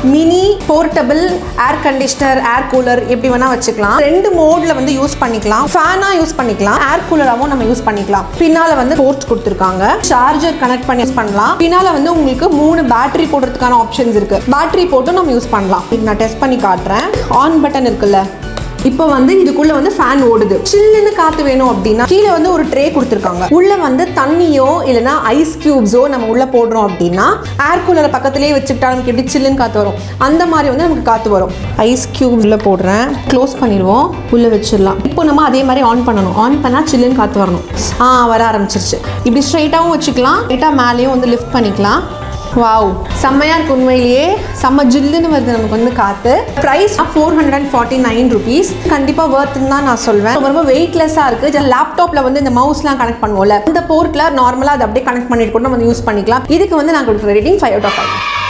mini portable air conditioner air cooler எப்படி வேணா வச்சுக்கலாம் ரெண்டு மோட்ல வந்து யூஸ் பண்ணிக்கலாம் ஃபேனா யூஸ் பண்ணிக்கலாம் ஏர் கூலராகவும் நம்ம யூஸ் பண்ணிக்கலாம் பின்னால வந்து போர்ட் கொடுத்துருக்காங்க சார்ஜர் கனெக்ட் பண்ணி யூஸ் பண்ணலாம் பின்னால வந்து உங்களுக்கு மூணு பேட்டரி போடுறதுக்கான ஆப்ஷன்ஸ் இருக்கு பேட்டரி போட்டும் நம்ம யூஸ் பண்ணலாம் இது நான் டெஸ்ட் பண்ணி காட்டுறேன் ஆன் பட்டன் இருக்குல்ல இப்போ வந்து இதுக்குள்ள வந்து ஃபேன் ஓடுது சில்லுன்னு காத்து வேணும் அப்படின்னா கீழே வந்து ஒரு ட்ரே கொடுத்துருக்காங்க உள்ள வந்து தண்ணியோ இல்லைன்னா ஐஸ் கியூப்ஸோ நம்ம உள்ள போடுறோம் அப்படின்னா ஏர் கூலரை பக்கத்துலேயே வச்சுக்கிட்டா நமக்கு எப்படி சில்லுன்னு காத்து வரும் அந்த மாதிரி வந்து நமக்கு காத்து வரும் ஐஸ் கியூப் உள்ள போடுறேன் க்ளோஸ் பண்ணிடுவோம் உள்ள வச்சிடலாம் இப்போ நம்ம அதே மாதிரி ஆன் பண்ணணும் ஆன் பண்ணால் சில்லுன்னு காத்து வரணும் ஆ வர ஆரம்பிச்சிருச்சு இப்படி ஸ்ட்ரைட்டாகவும் வச்சுக்கலாம் ஸ்ட்ரைட்டாக மேலேயும் வந்து லிஃப்ட் பண்ணிக்கலாம் வாவ் செம்மையா இருக்கு உண்மையிலேயே செம்ம ஜில்லுன்னு வருது நமக்கு வந்து காத்து price four hundred and forty nine rupees கண்டிப்பாக ஒர்த்துன்னு தான் நான் சொல்வேன் ரொம்ப ரொம்ப வெயிட்லெஸ்ஸாக இருக்கு லேப்டாப்ல வந்து இந்த மவுஸ்லாம் கனெக்ட் பண்ணுவோம்ல இந்த போர்ட்டில் நார்மலாக அதை அப்படியே கனெக்ட் பண்ணிட்டு கூட நம்ம யூஸ் பண்ணிக்கலாம் இதுக்கு வந்து நான் கொடுக்குற rating five out of five